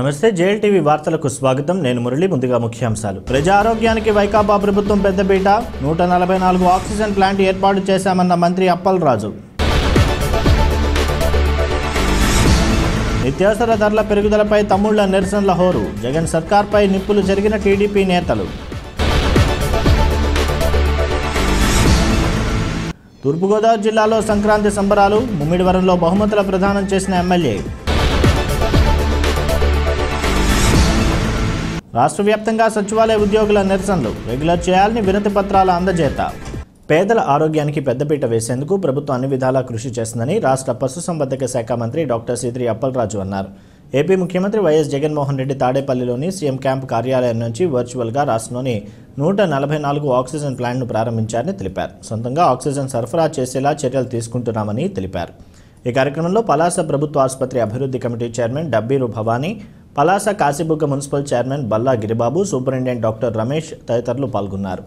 నమస్తే JL TV వార్తలకు స్వాగతం నేను మురళి ముందుగా ముఖ్యాంశాలు ప్రజా ఆరోగ్యానికి వైకాపా ప్రభుత్వం పెద్దపీట నూట నలభై నాలుగు ఆక్సిజన్ ప్లాంట్ ఏర్పాటు చేశామన్న మంత్రి అప్పలరాజు నిత్యావసర ధరల పెరుగుదలపై తమ్ముళ్ల నిరసనల హోరు జగన్ సర్కార్పై నిప్పులు జరిగిన టీడీపీ నేతలు తూర్పుగోదావరి జిల్లాలో సంక్రాంతి సంబరాలు ముమ్మిడివరంలో బహుమతుల ప్రదానం చేసిన ఎమ్మెల్యే రాష్ట్ర వ్యాప్తంగా సచివాలయ ఉద్యోగుల నిరసనలు రెగ్యులర్ చేయాలని వినతి పత్రాల అందజేత పేదల ఆరోగ్యానికి పెద్దపీట వేసేందుకు ప్రభుత్వం అన్ని విధాలా కృషి చేస్తుందని రాష్ట్ర పశుసంవర్ధక శాఖ మంత్రి డాక్టర్ సిద్రి అప్పలరాజు అన్నారు ఏపీ ముఖ్యమంత్రి వైఎస్ జగన్మోహన్ రెడ్డి తాడేపల్లిలోని సీఎం క్యాంప్ కార్యాలయం నుంచి వర్చువల్గా రాష్ట్రంలోని నూట నలభై నాలుగు ఆక్సిజన్ ప్లాంట్ను ప్రారంభించారని తెలిపారు సొంతంగా ఆక్సిజన్ సరఫరా చేసేలా చర్యలు తీసుకుంటున్నామని తెలిపారు ఈ కార్యక్రమంలో పలాస ప్రభుత్వ ఆసుపత్రి అభివృద్ధి committee chairman Dabbiru Bhavani Palasa Kasibugga municipal chairman Balla Giribabu superintendent doctor Ramesh తదితరులు పాల్గొన్నారు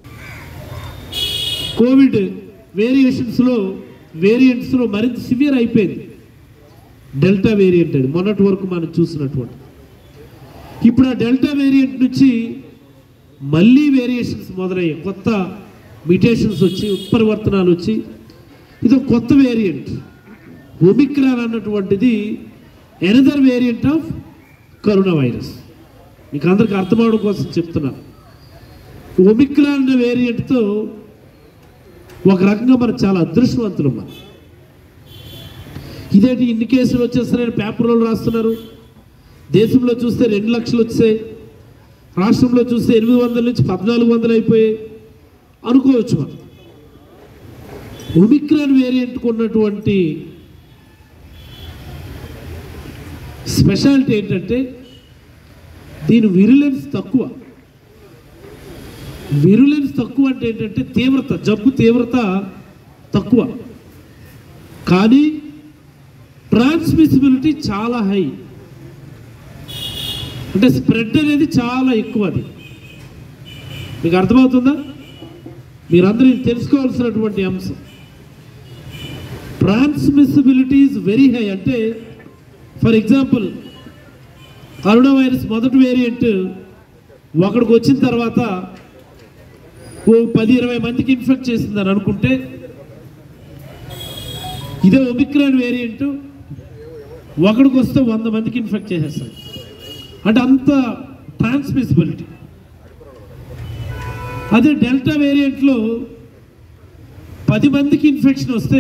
కోవిడ్ వేరియేషన్స్లో వేరియంట్స్లో మరింత సివియర్ అయిపోయింది డెల్టా వేరియంట్ అది మొన్నటి వరకు మనం చూసినటువంటి ఇప్పుడు ఆ డెల్టా వేరియంట్ నుంచి మళ్ళీ వేరియేషన్స్ మొదలయ్యాయి కొత్త మిటేషన్స్ వచ్చి ఉత్పరివర్తనాలు వచ్చి ఇది ఒక కొత్త వేరియంట్ ఒమిక్రాన్ అన్నటువంటిది another variant of corona virus మీకు అందరికి అర్థమవడం కోసం చెప్తున్నాను ఒమిక్రాన్ అనే వేరియంట్తో ఒక రకంగా మనం చాలా అదృష్టవంతులు మనం ఇదేంటి ఇన్ని కేసులు వచ్చేస్తున్నాయని పేపర్లో రాస్తున్నారు దేశంలో చూస్తే రెండు లక్షలు వచ్చాయి రాష్ట్రంలో చూస్తే ఎనిమిది వందల నుంచి పద్నాలుగు వందలు అయిపోయాయి అనుకోవచ్చు మనం ఒమిక్రాన్ వేరియంట్కు ఉన్నటువంటి స్పెషాలిటీ ఏంటంటే దీని విరులెన్స్ తక్కువ విరులెన్స్ తక్కువ అంటే ఏంటంటే తీవ్రత జబ్బు తీవ్రత తక్కువ కానీ ట్రాన్స్మిసిబిలిటీ చాలా హై అంటే స్ప్రెడ్ అనేది చాలా ఎక్కువ అది మీకు అర్థమవుతుందా మీరందరూ ఇది తెలుసుకోవాల్సినటువంటి అంశం ట్రాన్స్మిసిబిలిటీ ఈజ్ వెరీ హై అంటే ఫర్ ఎగ్జాంపుల్ కరోనా వైరస్ మొదటి వేరియంట్ ఒకడికి వచ్చిన తర్వాత ఓ పది ఇరవై మందికి ఇన్ఫెక్ట్ చేసిందని అనుకుంటే ఇదే ఒమిక్రాన్ వేరియంట్ ఒకడికి వస్తే వంద మందికి ఇన్ఫెక్ట్ చేసేస్తాడు అంటే అంత ట్రాన్స్మిసిబిలిటీ అదే డెల్టా వేరియంట్లో పది మందికి ఇన్ఫెక్షన్ వస్తే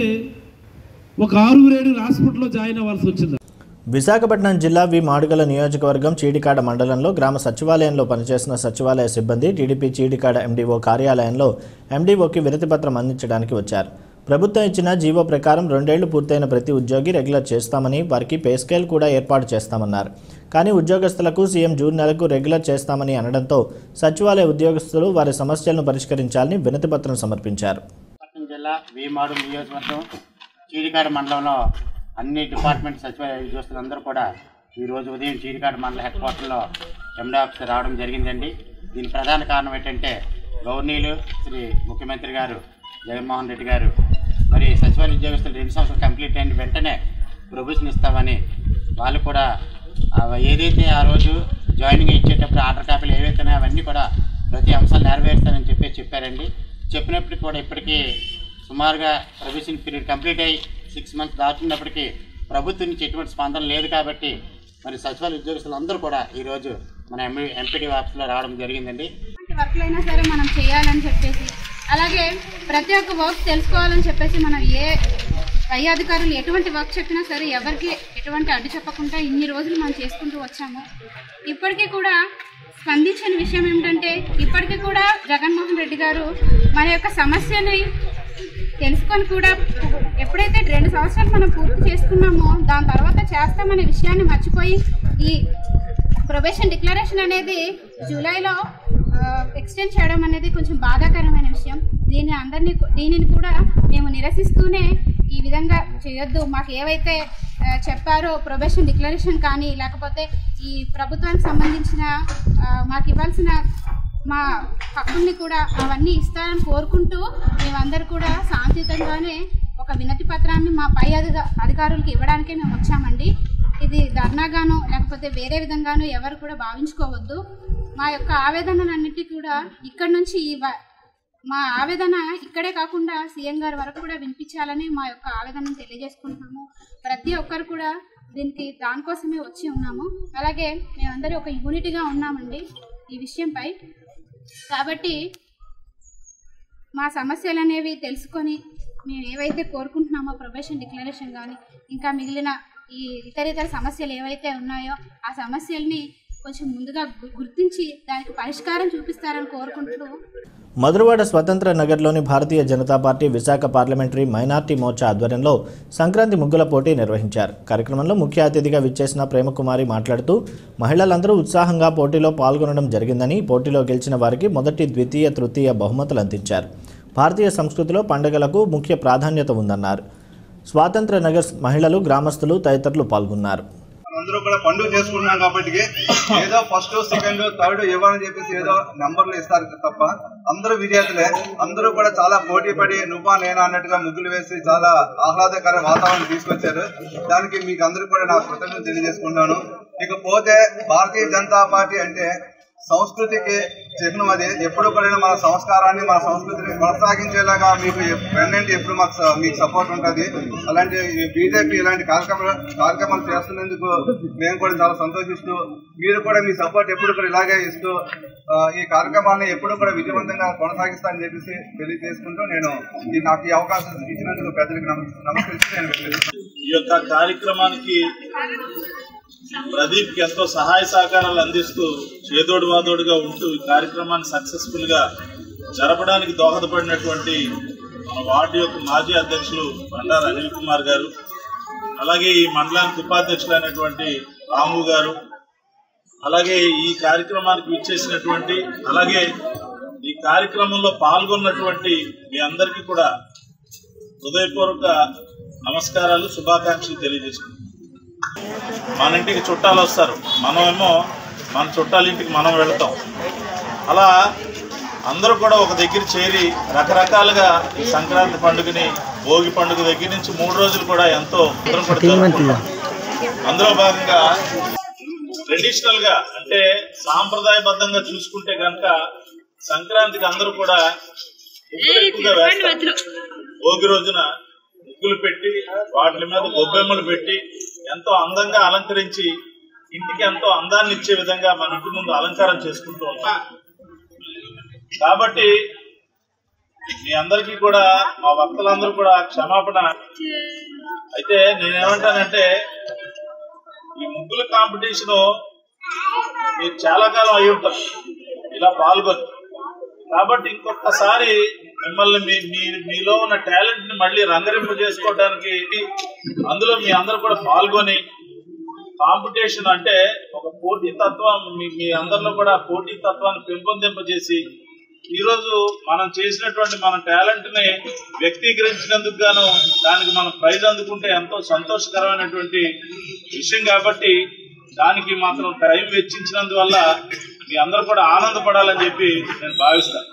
ఒక ఆరుగురు ఏడు హాస్పిటల్లో జాయిన్ అవ్వాల్సి వచ్చింది విశాఖపట్నం జిల్లా వి మాడుగల నియోజకవర్గం చీడికాడ మండలంలో గ్రామ సచివాలయంలో పనిచేసిన సచివాలయ సిబ్బంది టీడీపీ చీడికాడ ఎండీఓ కార్యాలయంలో ఎండీఓకి వినతి పత్రం అందించడానికి వచ్చారు ప్రభుత్వం ఇచ్చిన జీవో ప్రకారం రెండేళ్లు పూర్తయిన ప్రతి ఉద్యోగి రెగ్యులర్ చేస్తామని వారికి పే స్కేల్ కూడా ఏర్పాటు చేస్తామన్నారు కానీ ఉద్యోగస్తులకు సీఎం జూన్ నెలకు రెగ్యులర్ చేస్తామని అనడంతో సచివాలయ ఉద్యోగస్తులు వారి సమస్యలను పరిష్కరించాలని వినతి పత్రం సమర్పించారు పట్టణం జిల్లా వేమాడు నియోజకవర్గం చీడికాడ మండలంలో అన్ని డిపార్ట్మెంట్ సచివాలయ ఉద్యోగస్తులందరూ కూడా ఈరోజు ఉదయం చీడికాడ మండల హెడ్ క్వార్టర్లో ఎండి ఆఫీస్ రావడం జరిగిందండి దీని ప్రధాన కారణం ఏంటంటే గవర్నీలు శ్రీ ముఖ్యమంత్రి గారు జగన్మోహన్ రెడ్డి గారు మరి సచివాలయ ఉద్యోగస్తులు రెండు సంవత్సరాలు కంప్లీట్ అయిన వెంటనే ప్రొబిషన్ ఇస్తామని వాళ్ళు కూడా ఆ ఏదైతే ఆ రోజు జాయినింగ్ ఇచ్చేటప్పుడు ఆర్డర్ కాపీలు ఏవైతే ఉన్నాయో అవన్నీ కూడా ప్రతి అంశాలు నెరవేరుస్తానని చెప్పి చెప్పారండి చెప్పినప్పటికీ కూడా ఇప్పటికీ సుమారుగా ప్రొబిషన్ పీరియడ్ కంప్లీట్ అయ్యి సిక్స్ మంత్స్ దాటున్నప్పటికీ ప్రభుత్వం నుంచి ఎటువంటి స్పందన లేదు కాబట్టి మరి సచివాలయ ఉద్యోగస్తులందరూ కూడా ఈరోజు మన ఎంపీ ఎంపీడీ ఆఫీస్లో రావడం జరిగిందండి ఎటువంటి వర్క్లైనా సరే మనం చేయాలని చెప్పేసి అలాగే ప్రతి ఒక్క వర్క్ తెలుసుకోవాలని చెప్పేసి మనం ఏ పై అధికారులు ఎటువంటి వర్క్ చెప్పినా సరే ఎవరికి ఎటువంటి అడ్డు చెప్పకుండా ఇన్ని రోజులు మనం చేసుకుంటూ వచ్చాము ఇప్పటికీ కూడా స్పందించిన విషయం ఏమిటంటే ఇప్పటికీ కూడా జగన్మోహన్ రెడ్డి గారు మన యొక్క సమస్యని తెలుసుకొని కూడా ఎప్పుడైతే రెండు సంవత్సరాలు మనం పూర్తి చేసుకున్నామో దాని తర్వాత చేస్తామనే విషయాన్ని మర్చిపోయి ఈ ప్రొబేషన్ డిక్లరేషన్ అనేది జూలైలో ఎక్స్టెండ్ చేయడం అనేది కొంచెం బాధాకరమైన విషయం దీన్ని అందరినీ దీనిని కూడా మేము నిరసిస్తూనే ఈ విధంగా చేయొద్దు మాకు ఏవైతే ఆ, చెప్పారో ప్రొబేషన్ డిక్లరేషన్ కానీ లేకపోతే ఈ ప్రభుత్వానికి సంబంధించిన ఆ, మాకు ఇవ్వాల్సిన మా హక్కుల్ని కూడా అవన్నీ ఇస్తారని కోరుకుంటూ మేమందరూ కూడా శాంతియుతంగానే ఒక వినతి పత్రాన్ని మా పై అధిక అధికారులకు ఇవ్వడానికే మేము వచ్చామండి ఇది ధర్నాగాను లేకపోతే వేరే విధంగాను ఎవరు కూడా భావించుకోవద్దు మా యొక్క ఆవేదనలన్నిటి కూడా ఇక్కడ నుంచి ఈ వ- మా ఆవేదన ఇక్కడే కాకుండా సీఎం గారి వరకు కూడా వినిపించాలని మా యొక్క ఆవేదనను తెలియజేసుకుంటున్నాము ప్రతి ఒక్కరు కూడా దీనికి దానికోసమే వచ్చి ఉన్నాము అలాగే మేమందరూ ఒక యూనిట్గా ఉన్నామండి ఈ విషయంపై కాబట్టి మా సమస్యలు అనేవి తెలుసుకొని మేము ఏవైతే కోరుకుంటున్నామో ప్రొబేషన్ డిక్లరేషన్ కానీ ఇంకా మిగిలిన ఈ ఇతర ఇతర సమస్యలు ఏవైతే ఉన్నాయో ఆ సమస్యల్ని కొంచెం ముందుగా గు- గుర్తించి దానికి పరిష్కారం చూపిస్తారని కోరుకుంటూ మధురవాడ స్వతంత్ర నగర్లోని Bharatiya Janata party Visakha parliamentary minority Morcha ఆధ్వర్యంలో సంక్రాంతి ముగ్గుల పోటీ నిర్వహించారు కార్యక్రమంలో ముఖ్య అతిథిగా విచ్చేసిన ప్రేమకుమారి మాట్లాడుతూ మహిళలందరూ ఉత్సాహంగా పోటీలో పాల్గొనడం జరిగిందని పోటీలో గెలిచిన వారికి మొదటి ద్వితీయ తృతీయ బహుమతులు అందించారు భారతీయ సంస్కృతిలో పండుగలకు ముఖ్య ప్రాధాన్యత ఉందన్నారు స్వాతంత్ర నగర్ మహిళలు గ్రామస్తులు తదితరులు పాల్గొన్నారు అందరూ కూడా పండుగ చేసుకుంటున్నాం కాబట్టి ఏదో ఫస్ట్ సెకండ్ థర్డ్ ఇవ్వాలని చెప్పేసి ఏదో నంబర్లు ఇస్తారు తప్ప అందరూ విజేతలే అందరూ కూడా చాలా పోటీ పడి నువ్వా నేనా అన్నట్టుగా ముగ్గులు వేసి చాలా ఆహ్లాదకర వాతావరణం తీసుకొచ్చారు దానికి మీకు అందరూ కూడా నా కృతజ్ఞతలు తెలియజేసుకుంటాను ఇకపోతే భారతీయ జనతా పార్టీ అంటే సంస్కృతికి చిహ్నం అది ఎప్పుడు కూడా మన సంస్కారాన్ని మన సంస్కృతిని కొనసాగించేలాగా మీకు వెన్నంటి ఎప్పుడు మాకు స- మీకు సపోర్ట్ ఉంటుంది అలాంటి బీజేపీ ఇలాంటి కార్యక్రమాలు కార్యక్రమాలు చేస్తున్నందుకు మేము కూడా చాలా సంతోషిస్తూ మీరు కూడా మీ సపోర్ట్ ఎప్పుడు కూడా ఇలాగే ఇస్తూ ఆ, ఈ కార్యక్రమాన్ని ఎప్పుడు కూడా విజయవంతంగా కొనసాగిస్తానని చెప్పేసి తెలియజేసుకుంటూ నేను ఈ నాకు ఈ అవకాశం ఇచ్చినందుకు పెద్దలకు నమ- నమస్కరిస్తూ నేను తెలియజేస్తున్నాను. ఈ యొక్క కార్యక్రమానికి ప్రదీప్ కి ఎంతో సహాయ సహకారాలు అందిస్తూ చేదోడు వాదోడుగా ఉంటూ ఈ కార్యక్రమాన్ని సక్సెస్ఫుల్ గా జరపడానికి దోహదపడినటువంటి మన వార్డు యొక్క మాజీ అధ్యక్షులు బండారు అనిల్ కుమార్ గారు అలాగే ఈ మండలానికి ఉపాధ్యక్షులైనటువంటి రాము గారు అలాగే ఈ కార్యక్రమానికి విచ్చేసినటువంటి అలాగే ఈ కార్యక్రమంలో పాల్గొన్నటువంటి మీ అందరికీ కూడా హృదయపూర్వక నమస్కారాలు శుభాకాంక్షలు తెలియజేసుకుంటాం మన ఇంటికి చుట్టాలు వస్తారు మనమేమో మన చుట్టాల ఇంటికి మనం వెళ్తాం అలా అందరూ కూడా ఒక దగ్గర చేరి రకరకాలుగా ఈ సంక్రాంతి పండుగని భోగి పండుగ దగ్గర నుంచి మూడు రోజులు కూడా ఎంతో అందరం కూడా జరుపుకుంటాం. అందులో భాగంగా ట్రెడిషనల్ గా అంటే సాంప్రదాయబద్ధంగా చూసుకుంటే కనుక సంక్రాంతికి అందరూ కూడా ముగ్గులు ఎక్కువగా వేస్తారు భోగి రోజున ముగ్గులు పెట్టి వాటి మీద గొబ్బెమ్మలు పెట్టి ఎంతో అందంగా అలంకరించి ఇంటికి ఎంతో అందాన్ని ఇచ్చే విధంగా మన ఇంటి ముందు అలంకారం చేసుకుంటూ ఉంటాం కాబట్టి మీ అందరికీ కూడా మా భక్తులందరూ కూడా క్షమాపణ అయితే నేనేమంటానంటే ఈ ముగ్గుల కాంపిటీషన్ మీరు చాలా కాలం అయి ఉంటారు ఇలా పాల్గొని కాబట్టి ఇంకొకసారి మిమ్మల్ని మీ మీ- మీలో ఉన్న టాలెంట్ ని మళ్ళీ రంగరింపు చేసుకోవడానికి అందులో మీ అందరూ కూడా పాల్గొని కాంపిటీషన్ అంటే ఒక పోటీ తత్వం మీ మీ అందరిలో కూడా పోటీ తత్వాన్ని పెంపొందింపజేసి ఈరోజు మనం చేసినటువంటి మన టాలెంట్ ని వ్యక్తీకరించినందుకు గాను దానికి మనం ప్రైజ్ అందుకుంటే ఎంతో సంతోషకరమైనటువంటి విషయం కాబట్టి దానికి మాత్రం టైం వెచ్చించినందువల్ల మీ అందరూ కూడా ఆనందపడాలని చెప్పి నేను భావిస్తాను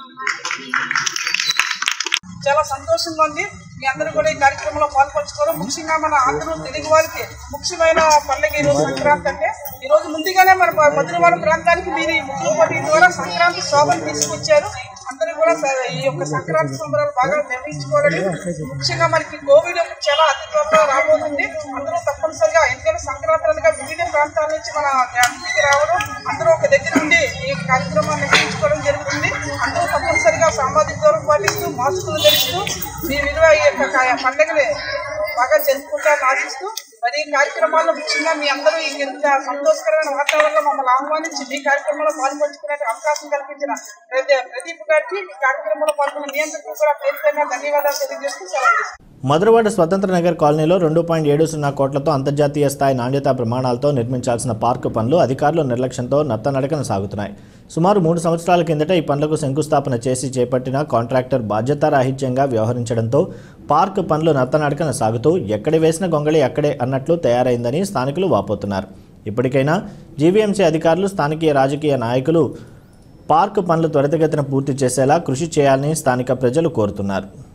చాలా సంతోషంగా ఉంది మీ అందరూ కూడా ఈ కార్యక్రమంలో పాల్పంచుకోవడం ముఖ్యంగా మన అందరూ తెలుగు వారికి ముఖ్యమైన పండుగ ఈ రోజు సంక్రాంతి అంటే ఈ రోజు ముందుగానే మన మధురవాడ ప్రాంతానికి మీరు ఈ ముగ్గురు పోటీ ద్వారా సంక్రాంతి శోభను తీసుకొచ్చారు అందరూ కూడా స- ఈ యొక్క సంక్రాంతి సంబరాలు బాగా నిర్వహించుకోవాలని ముఖ్యంగా మనకి కోవిడ్ చాలా అతి త్వరలో రాబోతుంది అందరూ తప్పనిసరిగా ఎందుకంటే సంక్రాంతి అనగా వివిధ ప్రాంతాల నుంచి మన గ్రామానికి రావడం అందరూ ఒక దగ్గర ఉండి ఈ కార్యక్రమాన్ని నిర్వహించుకోవడం జరుగుతుంది అందరూ తప్పనిసరిగా సామాజిక దూరం పాటిస్తూ మాస్కులు ధరిస్తూ మీ విలువ ఈ యొక్క కా- పండుగని బాగా జరుపుకుంటారని ఆశిస్తూ మరి ఈ కార్యక్రమాల్లో ముఖ్యంగా మీ అందరూ ఈ ఇంత సంతోషకరమైన వాతావరణంలో మమ్మల్ని ఆహ్వానించి మీ కార్యక్రమంలో పాల్పంచుకునే అవకాశం కల్పించిన ప్రతి- ప్రదీప్ గారికి ఈ కార్యక్రమంలో పాల్గొన్న మీ అందరికీ కూడా పేరు పేరున ధన్యవాదాలు తెలియజేస్తూ సెలవు తీసుకుంటాను. మధురవాడ స్వతంత్ర నగర్ కాలనీలో రెండు పాయింట్ ఏడు సున్నా కోట్లతో అంతర్జాతీయ స్థాయి నాణ్యతా ప్రమాణాలతో నిర్మించాల్సిన పార్కు పనులు అధికారుల నిర్లక్ష్యంతో నత్తనడకన సాగుతున్నాయి సుమారు మూడు సంవత్సరాల కిందట ఈ పనులకు శంకుస్థాపన చేసి చేపట్టిన కాంట్రాక్టర్ బాధ్యతారాహిత్యంగా వ్యవహరించడంతో పార్కు పనులు నత్తనడకన సాగుతూ ఎక్కడ వేసిన గొంగళి అక్కడే అన్నట్లు తయారైందని స్థానికులు వాపోతున్నారు ఇప్పటికైనా జీవీఎంసీ అధికారులు స్థానిక రాజకీయ నాయకులు పార్కు పనులు త్వరితగతిన పూర్తి చేసేలా కృషి చేయాలని స్థానిక ప్రజలు కోరుతున్నారు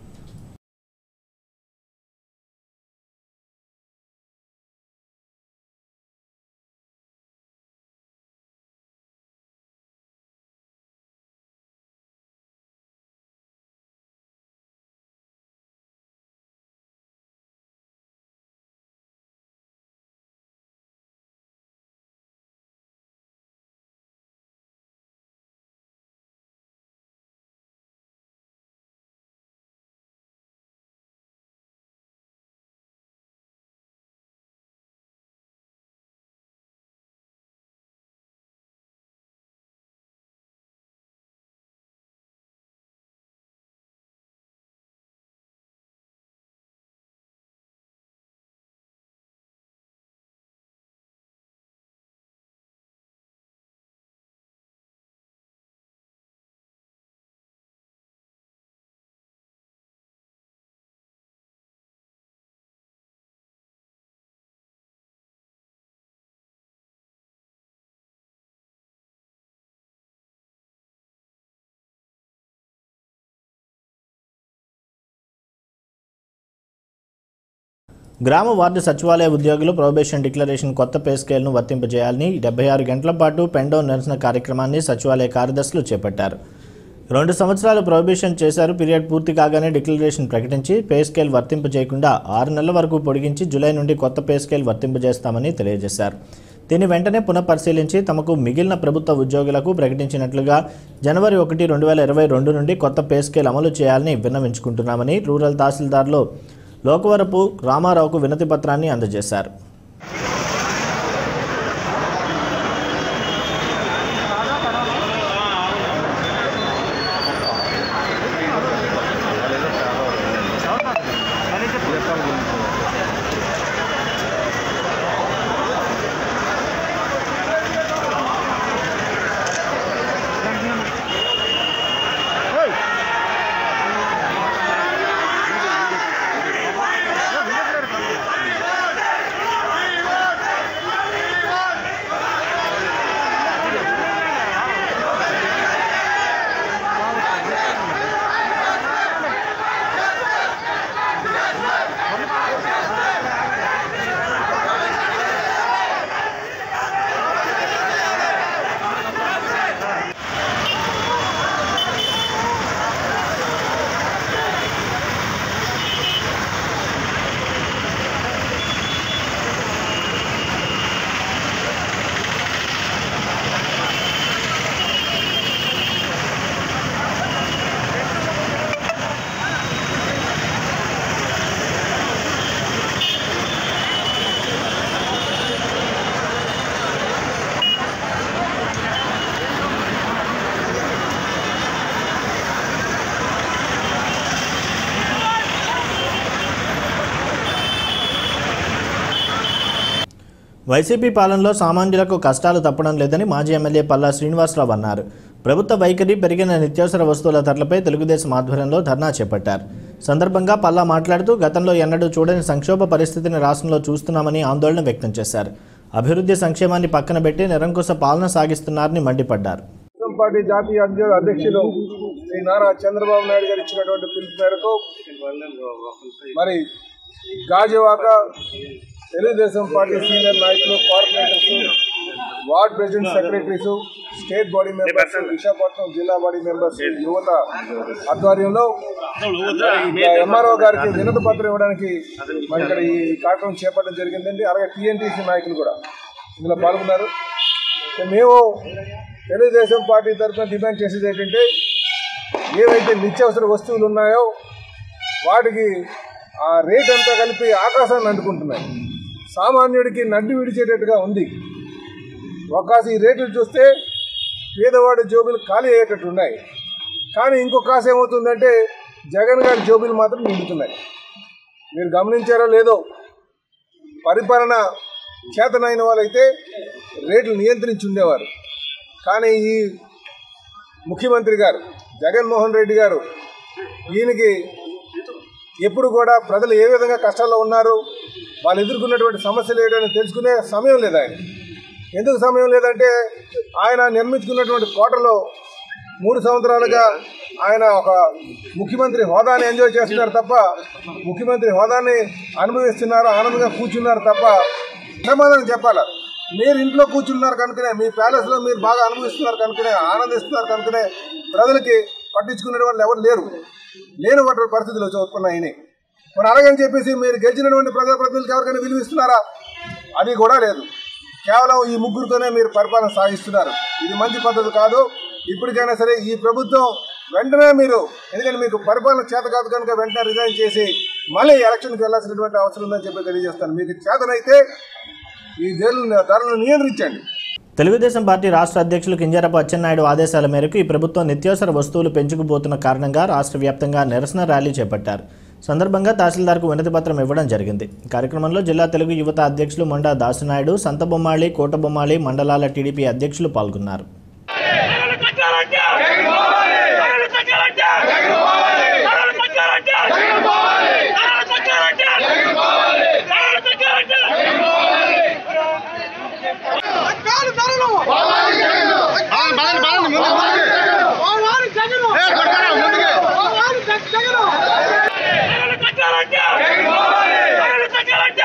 గ్రామ వార్డు సచివాలయ ఉద్యోగులు ప్రొబేషన్ డిక్లరేషన్ కొత్త పే స్కేల్ను వర్తింపజేయాలని డెబ్బై ఆరు గంటల పాటు పెండో నిరసన కార్యక్రమాన్ని సచివాలయ కార్యదర్శులు చేపట్టారు రెండు సంవత్సరాలు ప్రొబేషన్ చేశారు పీరియడ్ పూర్తి కాగానే డిక్లరేషన్ ప్రకటించి పే స్కేల్ వర్తింపజేయకుండా ఆరు నెలల వరకు పొడిగించి జూలై నుండి కొత్త పే స్కేల్ వర్తింపజేస్తామని తెలియజేశారు దీన్ని వెంటనే పునఃపరిశీలించి తమకు మిగిలిన ప్రభుత్వ ఉద్యోగులకు ప్రకటించినట్లుగా జనవరి ఒకటి రెండు వేల ఇరవై రెండు నుండి కొత్త పే స్కేల్ అమలు చేయాలని విన్నవించుకుంటున్నామని రూరల్ తహసీల్దార్లు లోకవరపు రామారావుకు వినతి పత్రాన్ని అందజేశారు వైసీపీ పాలనలో సామాన్యులకు కష్టాలు తప్పడం లేదని మాజీ ఎమ్మెల్యే పల్లా శ్రీనివాసరావు అన్నారు ప్రభుత్వ వైఖరి పెరిగిన నిత్యావసర వస్తువుల ధరలపై తెలుగుదేశం ఆధ్వర్యంలో ధర్నా చేపట్టారు సందర్భంగా పల్లా మాట్లాడుతూ గతంలో ఎన్నడూ చూడని సంక్షోభ పరిస్థితిని రాష్ట్రంలో చూస్తున్నామని ఆందోళన వ్యక్తం చేశారు అభివృద్ధి సంక్షేమాన్ని పక్కన పెట్టి నిరంకుశ పాలన సాగిస్తున్నారని మండిపడ్డారు తెలుగుదేశం పార్టీ జాతీయ అధ్య- అధ్యక్షులు శ్రీ నారా చంద్రబాబు నాయుడు గారు ఇచ్చినటువంటి పిలుపు మేరకు మరి గాజువాక తెలుగుదేశం పార్టీ సీనియర్ నాయకులు corporators ward president secretaries state body members Visakhapatnam జిల్లా బాడీ మెంబర్స్ యువత ఆధ్వర్యంలో ఎంఆర్ఓ గారికి వినతి పత్రం ఇవ్వడానికి మరి ఇక్కడ ఈ కార్యక్రమం చేపట్టడం జరిగిందండి అలాగే టీఎన్టీసీ నాయకులు కూడా ఇందులో పాల్గొన్నారు సో మేము తెలుగుదేశం పార్టీ తరఫున డిమాండ్ చేసేది ఏంటంటే ఏవైతే నిత్యావసర వస్తువులు ఉన్నాయో వాటికి ఆ రేట్ అంతా కలిపి ఆకాశాన్ని అంటుకుంటున్నాయి సామాన్యుడికి నడ్డి విడిచేటట్టుగా ఉంది ఒక్కాసి ఈ రేట్లు చూస్తే పేదవాడి జోబులు ఖాళీ అయ్యేటట్టు ఉన్నాయి కానీ ఇంకో కాసు ఏమవుతుందంటే జగన్ గారి జోబులు మాత్రం నిండుతున్నాయి మీరు గమనించారో లేదో పరిపాలన చేతనైన వాళ్ళైతే రేట్లు నియంత్రించి ఉండేవారు కానీ ఈ ముఖ్యమంత్రి గారు జగన్మోహన్ రెడ్డి గారు ఈయనకి ఎప్పుడు కూడా ప్రజలు ఏ విధంగా కష్టాల్లో ఉన్నారు వాళ్ళు ఎదుర్కొన్నటువంటి సమస్యలు ఏంటని తెలుసుకునే సమయం లేదు ఆయన ఎందుకు సమయం లేదంటే ఆయన నిర్మించుకున్నటువంటి కోటలో మూడు సంవత్సరాలుగా ఆయన ఒక ముఖ్యమంత్రి హోదాని ఎంజాయ్ చేస్తున్నారు తప్ప ముఖ్యమంత్రి హోదాని అనుభవిస్తున్నారు ఆనందంగా కూర్చున్నారు తప్ప సమాధానం చెప్పాలి మీరు ఇంట్లో కూర్చున్నారు కనుకనే మీ ప్యాలెస్లో మీరు బాగా అనుభవిస్తున్నారు కనుకనే ఆనందిస్తున్నారు కనుకనే ప్రజలకి పట్టించుకునే వాళ్ళు ఎవరు లేరు లేని వాటి పరిస్థితులు వచ్చి ఉత్పన్నాయి మరి అలాగని చెప్పేసి మీరు గెలిచినటువంటి ప్రజాప్రతినిధులకు ఎవరికైనా విలువిస్తున్నారా అది కూడా లేదు కేవలం ఈ ముగ్గురితోనే మీరు పరిపాలన సాగిస్తున్నారు ఇది మంచి పద్ధతి కాదు ఇప్పటికైనా సరే ఈ ప్రభుత్వం వెంటనే మీరు ఎందుకంటే మీకు పరిపాలన చేత కాదు కనుక వెంటనే రిజైన్ చేసి మళ్ళీ ఎలక్షన్కి వెళ్ళాల్సినటువంటి అవసరం ఉందని చెప్పి తెలియజేస్తాను మీకు చేతనైతే ఈ ధరలను ధరలను నియంత్రించండి తెలుగుదేశం పార్టీ రాష్ట్ర అధ్యక్షులు కింజరపు అచ్చెన్నాయుడు ఆదేశాల మేరకు ఈ ప్రభుత్వం నిత్యావసర వస్తువులు పెంచుకుపోతున్న కారణంగా రాష్ట్ర వ్యాప్తంగా నిరసన ర్యాలీ చేపట్టారు సందర్భంగా తహసీల్దార్కు వినతి పత్రం ఇవ్వడం జరిగింది కార్యక్రమంలో జిల్లా తెలుగు యువత అధ్యక్షులు మొండా దాసునాయుడు సంతబొమ్మాళి కోటబొమ్మాళి మండలాల టీడీపీ అధ్యక్షులు పాల్గొన్నారు జగన్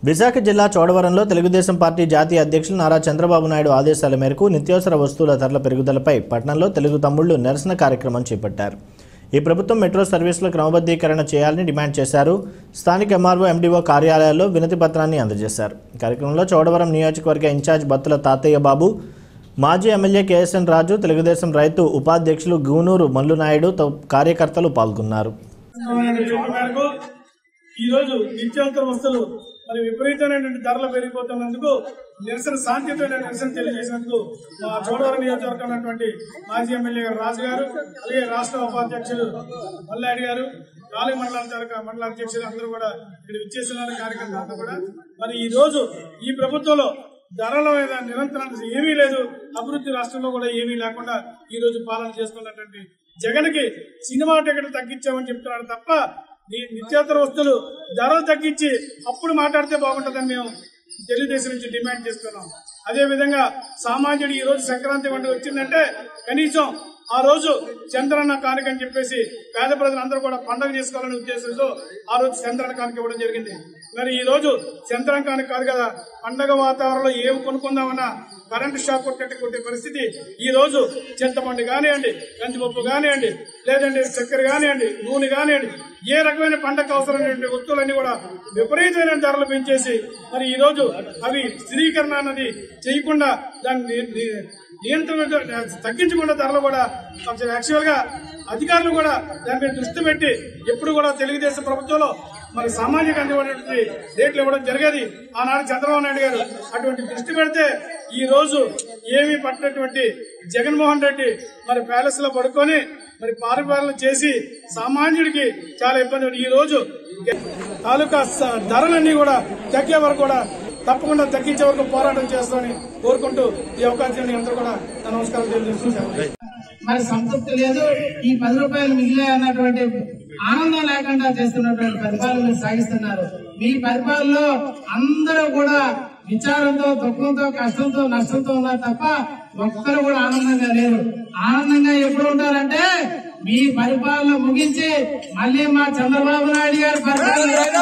విశాఖ జిల్లా చోడవరంలో తెలుగుదేశం పార్టీ జాతీయ అధ్యక్షులు నారా చంద్రబాబు నాయుడు ఆదేశాల మేరకు నిత్యావసర వస్తువుల ధరల పెరుగుదలపై పట్టణంలో తెలుగు తమ్ముళ్లు నిరసన కార్యక్రమం చేపట్టారు ఈ ప్రభుత్వం మెట్రో సర్వీసుల క్రమబద్ధీకరణ చేయాలని డిమాండ్ చేశారు స్థానిక ఎంఆర్ఓ ఎండీఓ కార్యాలయాల్లో వినతి పత్రాన్ని అందజేశారు కార్యక్రమంలో చోడవరం నియోజకవర్గ ఇన్ఛార్జ్ బత్తుల తాతయ్య బాబు మాజీ ఎమ్మెల్యే కేఎస్ఎన్ రాజు తెలుగుదేశం రైతు ఉపాధ్యక్షులు గూనూరు మల్లునాయుడు తో కార్యకర్తలు పాల్గొన్నారు చెప్పిన మేరకు ఈ రోజు నిత్యావసర వస్తువులు మరి విపరీతమైనటువంటి ధరలు పెరిగిపోతున్నందుకు నిరసన శాంతియుతమైన నిరసన తెలియజేసినందుకు మా చోడవరం నియోజకవర్గం ఉన్నటువంటి మాజీ ఎమ్మెల్యే గారు రాజు గారు అలాగే రాష్ట్ర ఉపాధ్యక్షులు మల్లాడి గారు నాలుగు మండలాల తాలూకా మండల అధ్యక్షులు అందరూ కూడా ఇక్కడ విచ్చేసిన కార్యక్రమం అంతా కూడా మరి ఈ రోజు ఈ ప్రభుత్వంలో ధరల మీద నిరంతరం ఏమీ లేదు అభివృద్ధి రాష్ట్రంలో కూడా ఏమీ లేకుండా ఈ రోజు పాలన చేస్తున్నటువంటి జగన్ కి సినిమా టికెట్లు తగ్గించామని చెప్తున్నాడు తప్ప ఈ నిత్యావసర వస్తువులు ధరలు తగ్గించి అప్పుడు మాట్లాడితే బాగుంటుందని మేము తెలుగుదేశం నుంచి డిమాండ్ చేస్తున్నాం అదే విధంగా సామాన్యుడు ఈ రోజు సంక్రాంతి పండుగ వచ్చిందంటే కనీసం ఆ రోజు చంద్రన్న కానుక అని చెప్పేసి పేద ప్రజలందరూ కూడా పండుగ చేసుకోవాలనే ఉద్దేశంతో ఆ రోజు చంద్రన్న కానుక ఇవ్వడం జరిగింది మరి ఈ రోజు చంద్రన్న కానుక కాదు కదా పండగ వాతావరణంలో ఏమి కొనుక్కుందామన్నా కరెంటు షాక్ కొట్టేట్టు కొట్టే పరిస్థితి ఈ రోజు చింతపండు కానివ్వండి కందిపప్పు కానివ్వండి లేదంటే చక్కెర కానివ్వండి నూనె కానివ్వండి ఏ రకమైన పంటకు అవసరమైనటువంటి వస్తువులన్నీ కూడా విపరీతమైన ధరలు పెంచేసి మరి ఈ రోజు అవి స్థిరీకరణ అన్నది చేయకుండా దాన్ని ని- ని- నియంత్రణ తగ్గించకుండా ధరలు కూడా యాక్చువల్ గా అధికారులు కూడా దాని మీద దృష్టి పెట్టి ఎప్పుడు కూడా తెలుగుదేశం ప్రభుత్వంలో మరి సామాన్యులకు అందివ్వడానికి రేట్లు ఇవ్వడం జరిగేది ఆనాడు చంద్రబాబు నాయుడు గారు అటువంటి దృష్టి పెడితే ఈ రోజు ఏమీ పట్టినటువంటి జగన్మోహన్ రెడ్డి మరి ప్యాలెస్ లో పడుకొని మరి పారిపాలన చేసి సామాన్యుడికి చాలా ఇబ్బంది ఉంది. ఈ రోజు తాలూకా స- ధరలన్నీ కూడా తగ్గే వరకు కూడా తప్పకుండా తగ్గించే వరకు పోరాటం చేస్తామని కోరుకుంటూ ఈ అవకాశాన్ని అందరూ కూడా నా నమస్కారం తెలియజేస్తున్నాను మరి సంతృప్తి లేదు ఈ పది రూపాయలు మిగిలే అన్నటువంటి ఆనందం లేకుండా చేస్తున్నటువంటి పరిపాలన మీరు సాగిస్తున్నారు మీ పరిపాలనలో అందరూ కూడా విచారంతో దుఃఖంతో కష్టంతో నష్టంతో ఉన్నారు తప్ప ఒక్కరు కూడా ఆనందంగా లేరు ఆనందంగా ఎప్పుడు ఉంటారంటే మీ పరిపాలన ముగించి మళ్ళీ మా చంద్రబాబు నాయుడు గారి పరిపాలన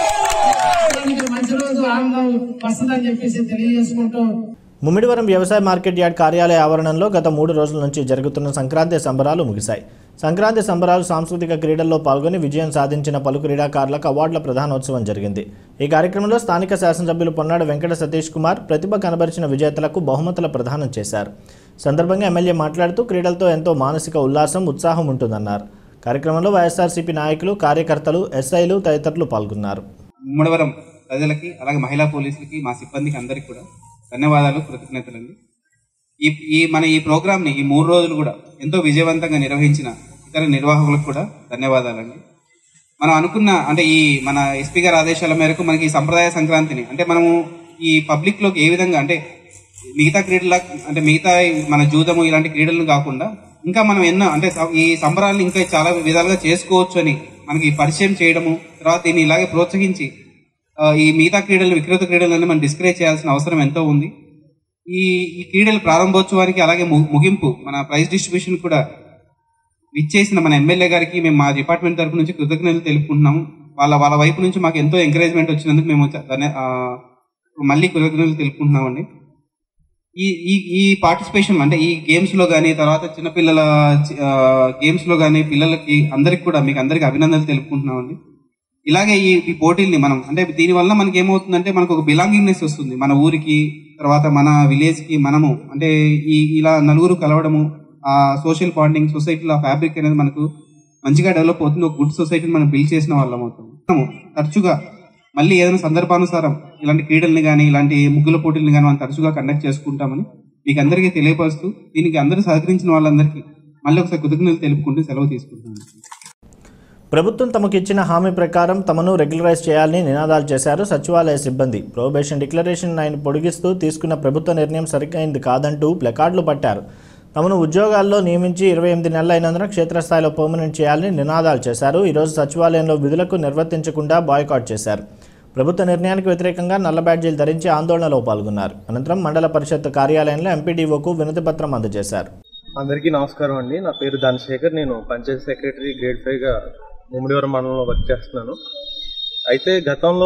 మీకు మంచి రోజు ఆనందం వస్తుందని చెప్పేసి తెలియజేసుకుంటూ ముమ్మిడివరం వ్యవసాయ మార్కెట్ యార్డ్ కార్యాలయ ఆవరణంలో గత మూడు రోజుల నుంచి జరుగుతున్న సంక్రాంతి సంబరాలు ముగిశాయి సంక్రాంతి సంబరాలు సాంస్కృతిక క్రీడల్లో పాల్గొని విజయం సాధించిన పలు క్రీడాకారులకు అవార్డుల ప్రధానోత్సవం జరిగింది ఈ కార్యక్రమంలో స్థానిక శాసనసభ్యులు పొన్నాడు వెంకట సతీష్ కుమార్ ప్రతిభ కనబరిచిన విజేతలకు బహుమతుల ప్రదానం చేశారు సందర్భంగా ఎమ్మెల్యే మాట్లాడుతూ క్రీడలతో ఎంతో మానసిక ఉల్లాసం ఉత్సాహం ఉంటుందన్నారు కార్యక్రమంలో వైఎస్ఆర్సీపీ నాయకులు కార్యకర్తలు ఎస్ఐలు తదితరులు పాల్గొన్నారు ముమ్మడివరం ప్రజలకి అలాగే మహిళా పోలీసులకి మా సిబ్బందికి అందరికి కూడా ధన్యవాదాలు కృతజ్ఞతలండి ఈ ఈ మన ఈ ప్రోగ్రామ్ ని ఈ మూడు రోజులు కూడా ఎంతో విజయవంతంగా నిర్వహించిన ఇతర నిర్వాహకులకు కూడా ధన్యవాదాలండి మనం అనుకున్న అంటే ఈ మన ఎస్పీ గారి ఆదేశాల మేరకు మనకి ఈ సంప్రదాయ సంక్రాంతిని అంటే మనము ఈ పబ్లిక్ లోకి ఏ విధంగా అంటే మిగతా క్రీడల అంటే మిగతా ఈ మన జూదము ఇలాంటి క్రీడలను కాకుండా ఇంకా మనం ఎన్నో అంటే స- ఈ సంబరాలను ఇంకా చాలా విధాలుగా చేసుకోవచ్చు అని మనకి పరిచయం చేయడము తర్వాత దీన్ని ఇలాగే ప్రోత్సహించి ఆ, ఈ మిగతా క్రీడలు వికృత క్రీడలను మనం డిస్కరేజ్ చేయాల్సిన అవసరం ఎంతో ఉంది ఈ ఈ క్రీడల ప్రారంభోత్సవానికి అలాగే ము- ముగింపు మన ప్రైజ్ డిస్ట్రిబ్యూషన్ కూడా ఇచ్చేసిన మన ఎమ్మెల్యే గారికి మేము మా డిపార్ట్మెంట్ తరపు నుంచి కృతజ్ఞతలు తెలుపుకుంటున్నాము వాళ్ళ వాళ్ళ వైపు నుంచి మాకు ఎంతో ఎంకరేజ్మెంట్ వచ్చినందుకు మేము చ- ధన్య- ఆ, మళ్ళీ కృతజ్ఞతలు తెలుపుకుంటున్నామండి ఈ ఈ ఈ పార్టిసిపేషన్ అంటే ఈ గేమ్స్ లో కానీ తర్వాత చిన్నపిల్లల గేమ్స్ లో కానీ పిల్లలకి అందరికి కూడా మీకు అందరికి అభినందనలు తెలుపుకుంటున్నామండి ఇలాగే ఈ ఈ పోటీల్ని మనం అంటే దీని వల్ల మనకి ఏమవుతుందంటే మనకు ఒక బిలాంగింగ్నెస్ వస్తుంది మన ఊరికి తర్వాత మన విలేజ్ కి మనము అంటే ఈ ఇలా నలుగురు కలవడము ఆ సోషల్ బాండింగ్ సొసైటీలో ఆ ఫ్యాబ్రిక్ అనేది మనకు మంచిగా డెవలప్ అవుతుంది ఒక గుడ్ సొసైటీని మనం బిల్డ్ చేసిన వాళ్ళం అవుతాం మనము తరచుగా మళ్ళీ ఏదైనా సందర్భానుసారం ఇలాంటి క్రీడల్ని కానీ ఇలాంటి ముగ్గుల పోటీలను కానీ మనం తరచుగా కండక్ట్ చేసుకుంటామని మీకు అందరికీ తెలియపరుస్తూ దీనికి అందరూ సహకరించిన వాళ్ళందరికీ మళ్ళీ ఒకసారి కృతజ్ఞతలు తెలుపుకుంటూ సెలవు తీసుకుంటున్నాను ప్రభుత్వం తమకు ఇచ్చిన హామీ ప్రకారం తమను రెగ్యులరైజ్ చేయాలని నినాదాలు చేశారు సచివాలయ సిబ్బంది ప్రొబేషన్ డిక్లరేషన్ ఆయన పొడిగిస్తూ తీసుకున్న ప్రభుత్వ నిర్ణయం సరికైంది కాదంటూ ప్లకార్డులు పట్టారు తమను ఉద్యోగాల్లో నియమించి ఇరవై ఎనిమిది నెలలు అయినందున క్షేత్రస్థాయిలో పర్మనెంట్ చేయాలని నినాదాలు చేశారు ఈరోజు సచివాలయంలో విధులకు నిర్వర్తించకుండా బాయ్కాట్ చేశారు ప్రభుత్వ నిర్ణయానికి వ్యతిరేకంగా నల్ల బ్యాడ్జీలు ధరించి ఆందోళనలో పాల్గొన్నారు అనంతరం మండల పరిషత్ కార్యాలయంలో ఎంపీడీఓకు వినతి పత్రం అందజేశారు అందరికీ నమస్కారం అండి నా పేరు ధనశేఖర్ నేను పంచాయతీ సెక్రటరీ గ్రేడ్ ఫైవ్గా ముమ్మిడివరం మండలంలో వర్క్ చేస్తున్నాను అయితే గతంలో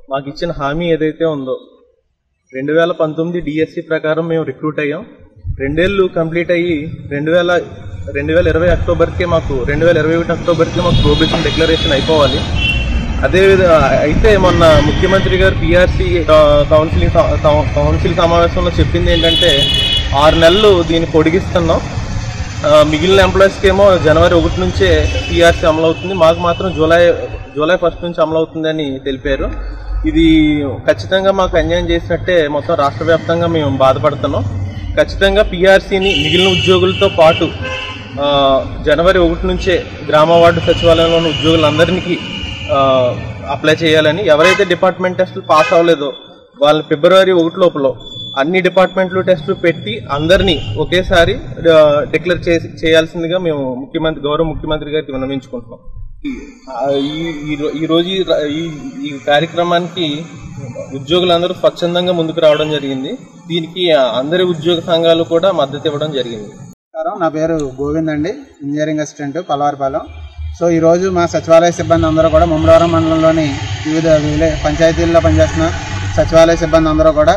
మాకు ఇచ్చిన హామీ ఏదైతే ఉందో రెండు వేల పంతొమ్మిది డిఎస్సి ప్రకారం మేము రిక్రూట్ అయ్యాం రెండేళ్ళు కంప్లీట్ అయ్యి రెండు వేల రెండు వేల ఇరవై అక్టోబర్కే మాకు రెండు వేల ఇరవై ఒకటి అక్టోబర్కే మాకు ప్రొబేషన్ డిక్లరేషన్ అయిపోవాలి అదే విధ- అయితే మొన్న ముఖ్యమంత్రి గారు పిఆర్సీ కౌన్సిలింగ్ స- కౌ- కౌన్సిల్ సమావేశంలో చెప్పింది ఏంటంటే ఆరు నెలలు దీన్ని పొడిగిస్తున్నాం ఆ, మిగిలిన ఎంప్లాయీస్కి ఏమో జనవరి ఒకటి నుంచే పిఆర్సీ అమలు అవుతుంది మాకు మాత్రం జూలై జూలై ఫస్ట్ నుంచి అమలు అవుతుందని తెలిపారు ఇది ఖచ్చితంగా మాకు అన్యాయం చేసినట్టే మొత్తం రాష్ట్ర వ్యాప్తంగా మేము బాధపడుతున్నాం ఖచ్చితంగా పిఆర్సీని మిగిలిన ఉద్యోగులతో పాటు ఆ, జనవరి ఒకటి నుంచే గ్రామ వార్డు సచివాలయంలో ఉన్న ఉద్యోగులందరికీ ఆ, అప్లై చేయాలని ఎవరైతే డిపార్ట్మెంట్ టెస్టులు పాస్ అవ్వలేదో వాళ్ళని ఫిబ్రవరి ఒకటి లోపల అన్ని డిపార్ట్మెంట్లు టెస్టులు పెట్టి అందరినీ ఒకేసారి ఆ, డిక్లేర్ చేసి చేయాల్సిందిగా మేము ముఖ్యమంత్రి గౌరవ ముఖ్యమంత్రి గారికి విన్నవించుకుంటున్నాం ఆ, ఈ ఈ రో- ఈ రోజు ఈ ర- ఈ ఈ కార్యక్రమానికి ఉద్యోగులందరూ స్వచ్ఛందంగా ముందుకు రావడం జరిగింది దీనికి ఆ, అందరి ఉద్యోగ సంఘాలు కూడా మద్దతు ఇవ్వడం జరిగింది నమస్కారం నా పేరు గోవింద్ అండి ఇంజనీరింగ్ అసిస్టెంట్ పలవారిపాలెం సో ఈరోజు మా సచివాలయ సిబ్బంది అందరూ కూడా ముమ్మడివరం మండలంలోని వివిధ విలే పంచాయతీల్లో పనిచేస్తున్న సచివాలయ సిబ్బంది అందరూ కూడా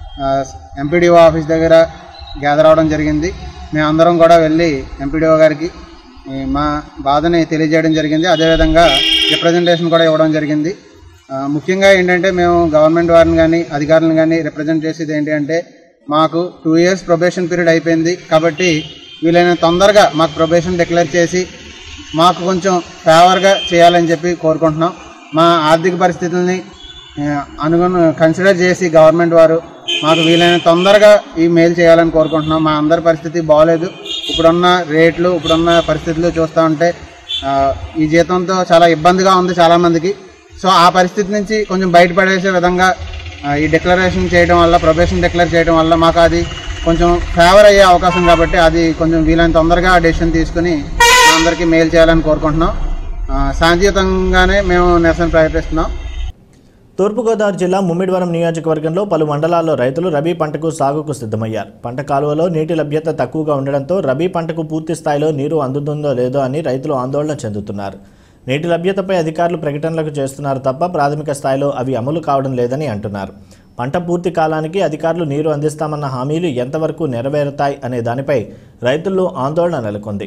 ఎంపీడీఓ ఆఫీస్ దగ్గర గ్యాదర్ అవడం జరిగింది మేమందరం కూడా వెళ్ళి ఎంపీడీఓ గారికి ఈ మా బాధని తెలియజేయడం జరిగింది అదేవిధంగా రిప్రజెంటేషన్ కూడా ఇవ్వడం జరిగింది ఆ, ముఖ్యంగా ఏంటంటే మేము గవర్నమెంట్ వారిని కానీ అధికారులను కానీ రిప్రజెంట్ చేసేది ఏంటి అంటే మాకు టూ ఇయర్స్ ప్రొబేషన్ పీరియడ్ అయిపోయింది కాబట్టి వీలైన తొందరగా మాకు ప్రొబేషన్ డిక్లేర్ చేసి మాకు కొంచెం ఫేవర్గా చేయాలని చెప్పి కోరుకుంటున్నాం మా ఆర్థిక పరిస్థితుల్ని ఆ, అనుగుణ కన్సిడర్ చేసి గవర్నమెంట్ వారు మాకు వీలైన తొందరగా ఈ మెయిల్ చేయాలని కోరుకుంటున్నాం మా అందరి పరిస్థితి బాగోలేదు ఇప్పుడున్న రేట్లు ఇప్పుడున్న పరిస్థితులు చూస్తూ ఉంటే ఆ, ఈ జీతంతో చాలా ఇబ్బందిగా ఉంది చాలామందికి సో ఆ పరిస్థితి నుంచి కొంచెం బయటపడేసే విధంగా ఆ, ఈ డిక్లరేషన్ చేయడం వల్ల ప్రొబేషన్ డిక్లేర్ చేయడం వల్ల మాకు అది కొంచెం ఫేవర్ అయ్యే అవకాశం కాబట్టి అది కొంచెం వీలైన తొందరగా ఆ డెసిషన్ తీసుకుని మా అందరికీ మెయిల్ చేయాలని కోరుకుంటున్నాం ఆ, శాంతియుతంగానే మేము నిరసన ప్రకటిస్తున్నాం తూర్పుగోదావరి జిల్లా ముమ్మిడివరం నియోజకవర్గంలో పలు మండలాల్లో రైతులు రబీ పంటకు సాగుకు సిద్ధమయ్యారు పంట కాలువలో నీటి లభ్యత తక్కువగా ఉండడంతో రబీ పంటకు పూర్తి స్థాయిలో నీరు అందుతుందో లేదో అని రైతులు ఆందోళన చెందుతున్నారు నీటి లభ్యతపై అధికారులు ప్రకటనలకు చేస్తున్నారు తప్ప ప్రాథమిక స్థాయిలో అవి అమలు కావడం లేదని అంటున్నారు పంట పూర్తి కాలానికి అధికారులు నీరు అందిస్తామన్న హామీలు ఎంతవరకు నెరవేరుతాయి అనే దానిపై రైతుల్లో ఆందోళన నెలకొంది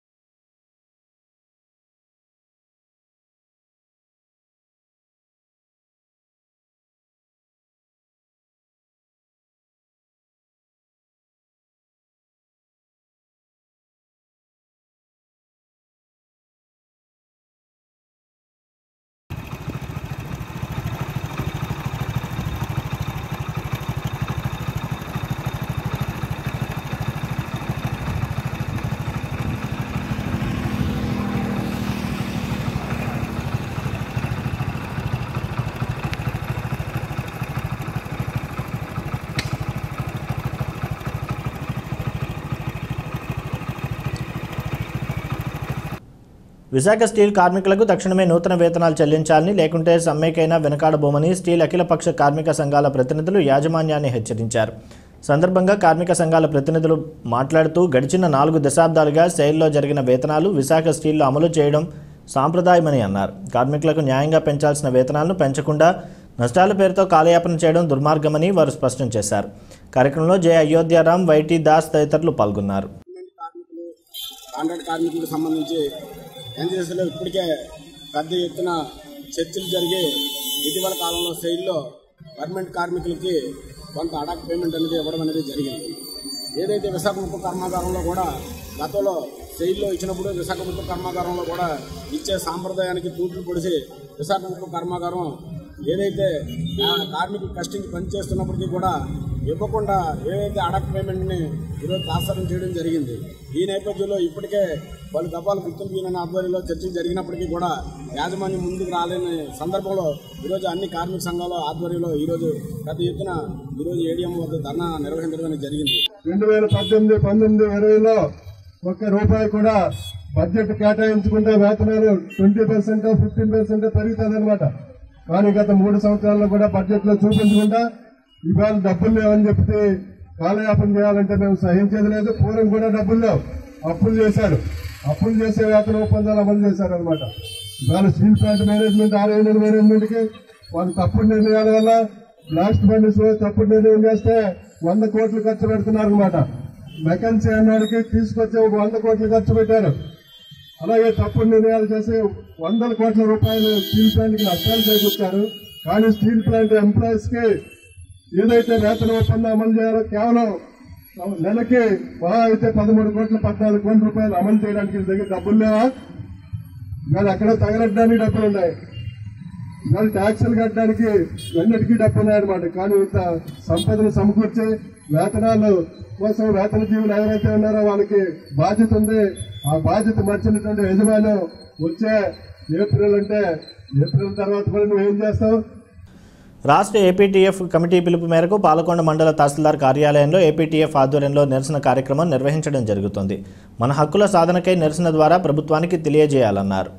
విశాఖ స్టీల్ కార్మికులకు తక్షణమే నూతన వేతనాలు చెల్లించాలని లేకుంటే సమ్మెకైనా వెనకాడబోమని స్టీల్ అఖిలపక్ష కార్మిక సంఘాల ప్రతినిధులు యాజమాన్యాన్ని హెచ్చరించారు సందర్భంగా కార్మిక సంఘాల ప్రతినిధులు మాట్లాడుతూ గడిచిన నాలుగు దశాబ్దాలుగా సెయిల్లో జరిగిన వేతనాలు విశాఖ స్టీల్లో అమలు చేయడం సాంప్రదాయమని అన్నారు కార్మికులకు న్యాయంగా పెంచాల్సిన వేతనాలను పెంచకుండా నష్టాల పేరుతో కాలయాపన చేయడం దుర్మార్గమని వారు స్పష్టం చేశారు కార్యక్రమంలో జె అయోధ్యారాం వైటీ దాస్ తదితరులు పాల్గొన్నారు కాంట్రాక్ట్ కార్మికులకు సంబంధించి ఎన్జిఎస్లో ఇప్పటికే పెద్ద ఎత్తున చర్చలు జరిగి ఇటీవల కాలంలో శైలిలో గవర్నమెంట్ కార్మికులకి కొంత అడాక్ పేమెంట్ అనేది ఇవ్వడం అనేది జరిగింది ఏదైతే విశాఖ ఉక్కు కర్మాగారంలో కూడా గతంలో శైలిలో ఇచ్చినప్పుడు విశాఖ ఉక్కు కర్మాగారంలో కూడా ఇచ్చే సాంప్రదాయానికి తూట్లు పొడిచి విశాఖ ఉక్కు కర్మాగారం ఏదైతే ఆ కార్మికులు కష్టించి పనిచేస్తున్నప్పటికీ కూడా ఇవ్వకుండా ఏదైతే అడక్ పేమెంట్ని ఈరోజు తాత్సారం చేయడం జరిగింది ఈ నేపథ్యంలో ఇప్పటికే పలు దఫాలు గుర్తింపు యూనియన్ ఆధ్వర్యంలో చర్చలు జరిగినప్పటికీ కూడా యాజమాన్యం ముందుకు రాలేని సందర్భంలో ఈరోజు అన్ని కార్మిక సంఘాల ఆధ్వర్యంలో ఈరోజు పెద్ద ఎత్తున ఈరోజు ఏడిఎం వద్ద ధర్నా నిర్వహించడం అనేది జరిగింది రెండు వేల పద్దెనిమిది పంతొమ్మిది ఇరవైలో ఒక్క రూపాయి కూడా బడ్జెట్ కేటాయించుకుంటే వేతనాలు ట్వంటీ పర్సెంట్ ఫిఫ్టీన్ పర్సెంట్ పెరుగుతుంది అనమాట కానీ గత మూడు సంవత్సరాల్లో కూడా బడ్జెట్ లో చూపించకుండా ఇవాళ డబ్బులు లేవని చెప్తే కాలయాపన చేయాలంటే మేము సహించేది లేదు పూర్వం కూడా డబ్బులు లేవు అప్పులు చేశారు అప్పులు చేసే వేతన ఒప్పందాలు అమలు చేశారు అనమాట ఇవాళ steel plant management or union management కి వాళ్ళు తప్పుడు నిర్ణయాల వల్ల బ్లాస్ట్ బండిస్ తప్పుడు నిర్ణయం చేస్తే వంద కోట్లు ఖర్చు పెడుతున్నారు అనమాట మెకన్సీ అన్నాడికి తీసుకొచ్చి ఒక వంద కోట్లు ఖర్చు పెట్టారు అలాగే తప్పుడు నిర్ణయాలు చేసి వందల కోట్ల రూపాయలు స్టీల్ ప్లాంట్ కి నష్టాలు చేకూర్చారు కానీ స్టీల్ ప్లాంట్ ఎంప్లాయీస్ కి ఏదైతే వేతన ఒప్పందం అమలు చేయాలో కేవలం నెలకి మహా అయితే పదమూడు కోట్ల పద్నాలుగు కోట్ల రూపాయలు అమలు చేయడానికి వీళ్ళ దగ్గర డబ్బులు లేవా వాళ్ళు అక్కడ తగలడ్డానికి డబ్బులు ఉన్నాయి వాళ్ళు ట్యాక్సులు కట్టడానికి అన్నిటికీ డబ్బు ఉన్నాయన్నమాట కానీ ఇంత సంపదను సమకూర్చి వేతనాలు కోసం వేతన జీవులు ఎవరైతే ఉన్నారో వాళ్ళకి బాధ్యత ఉంది ఆ బాధ్యత మర్చినటువంటి యజమానం వచ్చే ఏప్రిల్ అంటే ఏప్రిల్ తర్వాత కూడా నువ్వేం చేస్తావు రాష్ట్ర ఏపీటీఎఫ్ కమిటీ పిలుపు మేరకు పాలకొండ మండల తహసీల్దార్ కార్యాలయంలో ఏపీటీఎఫ్ ఆధ్వర్యంలో నిరసన కార్యక్రమం నిర్వహించడం జరుగుతుంది మన హక్కుల సాధనకై నిరసన ద్వారా ప్రభుత్వానికి తెలియజేయాలన్నారు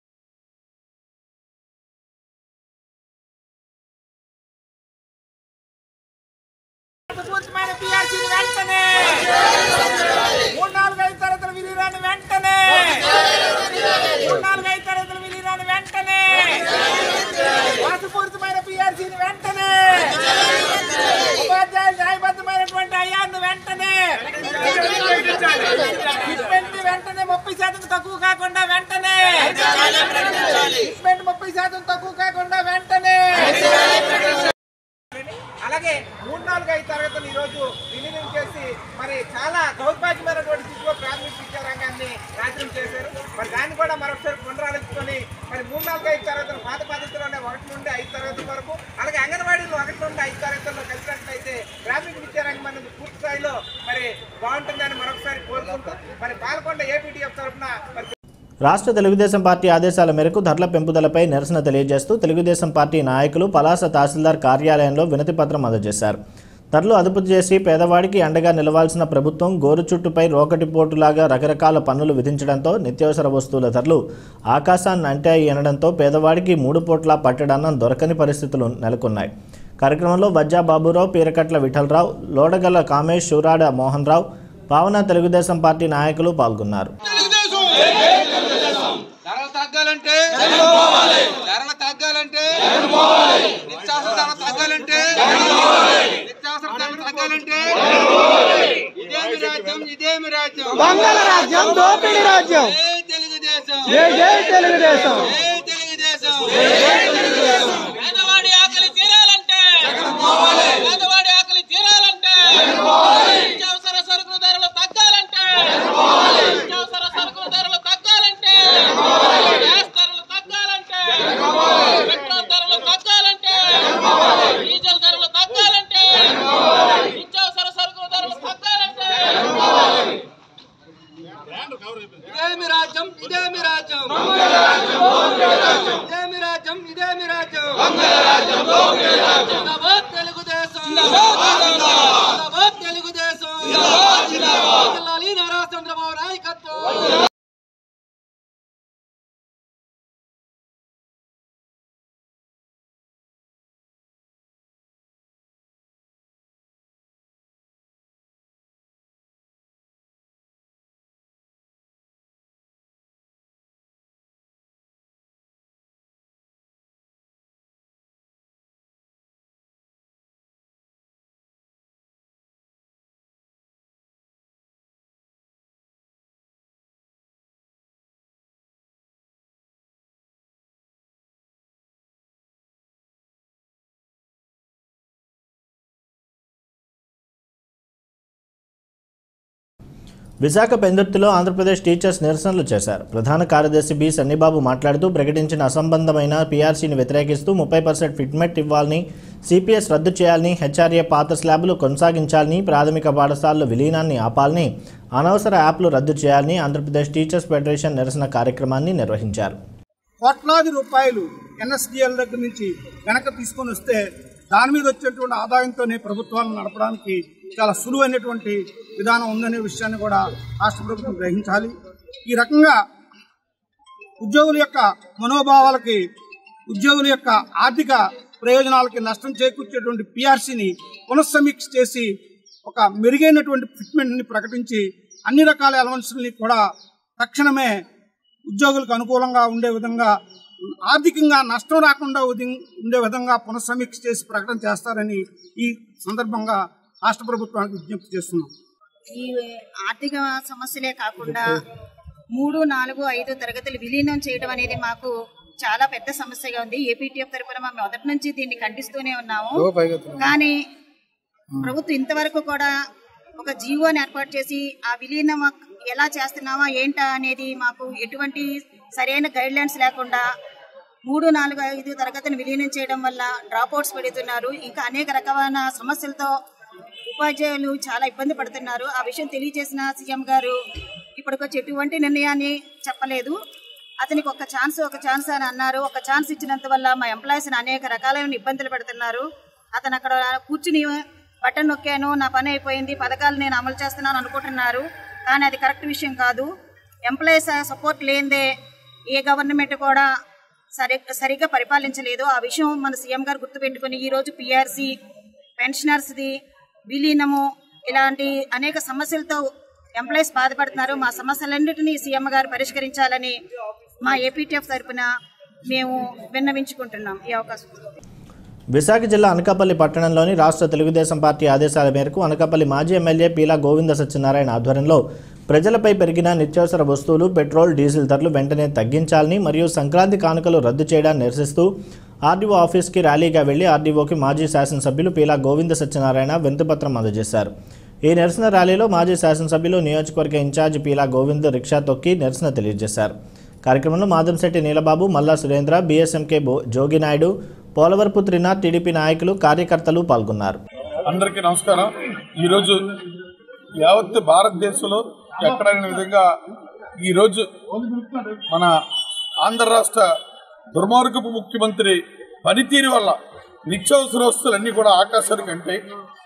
పూర్తిమైన పిఆర్సీని వెంటనే మూడు నాలుగు ఐదు తరగతుల విలీనాన్ని వెంటనే మూడు నాలుగు ఐదు తరగతుల విలీనాన్ని వెంటనే వాసుపూరితమైన పిఆర్సీని వెంటనే ఉపాధ్యాయులు న్యాయబద్ధమైనటువంటి అయ్యాన్ని వెంటనే ఫిట్మెంట్ వెంటనే ముప్పై శాతం తక్కువ కాకుండా వెంటనే ఫిట్మెంట్ ముప్పై శాతం తక్కువ కాకుండా వెంటనే అలాగే మూడు నాలుగు ఐదు తరగతులు ఈ రోజు విలీనం చేసి మరి చాలా దౌర్భాగ్యమైనటువంటి స్థితిలో ప్రాథమిక విద్యా రంగాన్ని నాశనం చేశారు మరి దాన్ని కూడా మరొకసారి పునరాలోచించుకొని మరి మూడు నాలుగు ఐదు తరగతులు పాత పద్ధతిలోనే ఒకటి నుండి ఐదు తరగతుల వరకు అలాగే అంగన్వాడీలు ఒకటి నుండి ఐదు తరగతుల్లో కలిసినట్లయితే ప్రాథమిక విద్యా రంగం అనేది పూర్తి స్థాయిలో మరి బాగుంటుందని మరొకసారి కోరుకుంటూ మరి పాల్గొండ ఏపీటీఎఫ్ తరఫున మరి రాష్ట్ర తెలుగుదేశం పార్టీ ఆదేశాల మేరకు ధరల పెంపుదలపై నిరసన తెలియజేస్తూ తెలుగుదేశం పార్టీ నాయకులు పలాస తహసీల్దార్ కార్యాలయంలో వినతి పత్రం అందజేశారు ధరలు అదుపు చేసి పేదవాడికి అండగా నిలవాల్సిన ప్రభుత్వం గోరు చుట్టుపై రోకటిపోటులాగా రకరకాల పన్నులు విధించడంతో నిత్యావసర వస్తువుల ధరలు ఆకాశాన్ని అంటాయి అనడంతో పేదవాడికి మూడు పూట్ల పట్టడన్నం దొరకని పరిస్థితులు నెలకొన్నాయి కార్యక్రమంలో వజ్జా బాబురావు పీరకట్ల విఠలరావు లోడగల్ల కామేష్ శూరాడ మోహన్ రావు పావన తెలుగుదేశం పార్టీ నాయకులు పాల్గొన్నారు ధరలు తగ్గాలంటే ధరలు తగ్గాలంటే నిత్యావసర ధరలు తగ్గాలంటే నిత్యావసర ధరలు తగ్గాలంటే ఇదేమి రాజ్యం ఇదేమి రాజ్యం దొంగల రాజ్యం, దోపిడీ రాజ్యం. జై తెలుగుదేశం జై జై తెలుగుదేశం. జై తెలుగుదేశం జై జై తెలుగుదేశం. పేదవాడి ఆకలి తీరాలంటే పేదవాడి ఆకలి తీరాలంటే నిత్యావసర సరుకుల ధరలు తగ్గాలంటే నిత్యావసర సరుకుల ధరలు తగ్గాలంటే గ్యాస్ ధరలు తగ్గాలంటే పెట్రోల్ ధరలు తగ్గాలంటే డీజిల్ ధరలు తగ్గాలంటే నిత్యావసర సరుకుల ధరలు తగ్గాలంటే ఇదేమి రాజ్యం ఇదేమి రాజ్యం ఇదేమి రాజ్యం ఇదేమి రాజ్యం జిందాబాద్ తెలుగుదేశం జిందాబాద్ తెలుగుదేశం జిల్లాలి నారా చంద్రబాబు నాయకత్వం విశాఖ పెందుర్తిలో ఆంధ్రప్రదేశ్ టీచర్స్ నిరసనలు చేశారు ప్రధాన కార్యదర్శి బి సన్నిబాబు మాట్లాడుతూ ప్రకటించిన అసంబంధమైన పీఆర్సీని వ్యతిరేకిస్తూ ముప్పై పర్సెంట్ ఫిట్మెంట్ ఇవ్వాలని సిపిఎస్ రద్దు చేయాలని హెచ్ఆర్ఏ పాత స్లాబులు కొనసాగించాలని ప్రాథమిక పాఠశాలల విలీనాన్ని ఆపాలని అనవసర యాప్లు రద్దు చేయాలని ఆంధ్రప్రదేశ్ టీచర్స్ ఫెడరేషన్ నిరసన కార్యక్రమాన్ని నిర్వహించారు కోట్లాది రూపాయలు ఎన్ఎస్డిఎల్ దగ్గర నుంచి వెనక తీసుకొని వస్తే దాని మీద వచ్చేటువంటి ఆదాయంతోనే ప్రభుత్వాలను నడపడానికి చాలా సులువైనటువంటి విధానం ఉందనే విషయాన్ని కూడా రాష్ట్ర ప్రభుత్వం గ్రహించాలి ఈ రకంగా ఉద్యోగుల యొక్క మనోభావాలకి ఉద్యోగుల యొక్క ఆర్థిక ప్రయోజనాలకి నష్టం చేకూర్చేటువంటి పిఆర్సీని పునఃసమీక్ష చేసి ఒక మెరుగైనటువంటి ఫిట్మెంట్ని ప్రకటించి అన్ని రకాల అలవెన్స్ని కూడా తక్షణమే ఉద్యోగులకు అనుకూలంగా ఉండే విధంగా ఆర్థికంగా నష్టం రాకుండా ఉది- ఉండే విధంగా పునఃసమీక్ష చేసి ప్రకటన చేస్తారని ఈ సందర్భంగా రాష్ట్ర ప్రభుత్వానికి విజ్ఞప్తి చేస్తున్నాం ఈ ఆర్థిక సమస్యలే కాకుండా మూడు నాలుగు ఐదు తరగతులు విలీనం చేయడం అనేది మాకు చాలా పెద్ద సమస్యగా ఉంది ఏపీటీఎఫ్ తరపున మేము మొదటి నుంచి దీన్ని ఖండిస్తూనే ఉన్నాము కానీ ప్రభుత్వం ఇంతవరకు కూడా ఒక జీవోని ఏర్పాటు చేసి ఆ విలీనం ఎలా చేస్తున్నామా ఏంటా అనేది మాకు ఎటువంటి సరైన గైడ్ లైన్స్ లేకుండా మూడు నాలుగు ఐదు తరగతిని విలీనం చేయడం వల్ల డ్రాప్ అవుట్స్ పెడుతున్నారు ఇంకా అనేక రకమైన సమస్యలతో ఉపాధ్యాయులు చాలా ఇబ్బంది పడుతున్నారు ఆ విషయం తెలియజేసిన సీఎం గారు ఇప్పటికొచ్చి ఎటువంటి నిర్ణయాన్ని చెప్పలేదు అతనికి ఒక ఛాన్స్ ఒక ఛాన్స్ అని అన్నారు ఒక ఛాన్స్ ఇచ్చినంత వల్ల మా ఎంప్లాయీస్ అనేక రకాలైన ఇబ్బందులు పెడుతున్నారు అతను అక్కడ కూర్చుని బటన్ నొక్కాను నా పని అయిపోయింది పథకాలు నేను అమలు చేస్తున్నాను అనుకుంటున్నారు కానీ అది కరెక్ట్ విషయం కాదు ఎంప్లాయీస్ సపోర్ట్ లేనిదే ఏ గవర్నమెంట్ కూడా సరి సరిగ్గా పరిపాలించలేదు ఆ విషయం మన సీఎం గారు గుర్తుపెట్టుకుని ఈ రోజు పిఆర్సీ పెన్షనర్స్ది విలీనము ఇలాంటి అనేక సమస్యలతో ఎంప్లాయీస్ బాధపడుతున్నారు మా సమస్యలన్నింటినీ సీఎం గారు పరిష్కరించాలని మా ఏపీటీఎఫ్ తరపున మేము విన్నవించుకుంటున్నాం ఈ అవకాశం విశాఖ జిల్లా అనకాపల్లి పట్టణంలోని రాష్ట్ర తెలుగుదేశం పార్టీ ఆదేశాల మేరకు అనకాపల్లి మాజీ ఎమ్మెల్యే పీలా గోవింద సత్యనారాయణ ఆధ్వర్యంలో ప్రజలపై పెరిగిన నిత్యావసర వస్తువులు పెట్రోల్ డీజిల్ ధరలు వెంటనే తగ్గించాలని మరియు సంక్రాంతి కానుకలు రద్దు చేయడాన్ని నిరసిస్తూ ఆర్డీఓ ఆఫీస్కి ర్యాలీగా వెళ్లి ఆర్డీఓకి మాజీ శాసనసభ్యులు పీలా గోవింద సత్యనారాయణ వింతపత్రం అందజేశారు ఈ నిరసన ర్యాలీలో మాజీ శాసనసభ్యులు నియోజకవర్గ ఇన్ఛార్జ్ పీలా గోవింద్ రిక్షా తొక్కి నిరసన తెలియజేశారు కార్యక్రమంలో మాధంశెట్టి నీలబాబు మల్లా సురేంద్ర బీఎస్ఎంకే బో జోగినాయుడు పోలవరపు త్రినాథ్ టీడీపీ నాయకులు కార్యకర్తలు పాల్గొన్నారు అందరికీ నమస్కారం ఈరోజు యావత్ భారతదేశంలో ఎక్కడైన విధంగా ఈరోజు మన ఆంధ్ర రాష్ట్ర దుర్మార్గపు ముఖ్యమంత్రి పనితీరు వల్ల నిత్యావసర వస్తువులన్నీ కూడా ఆకాశానికి అంటే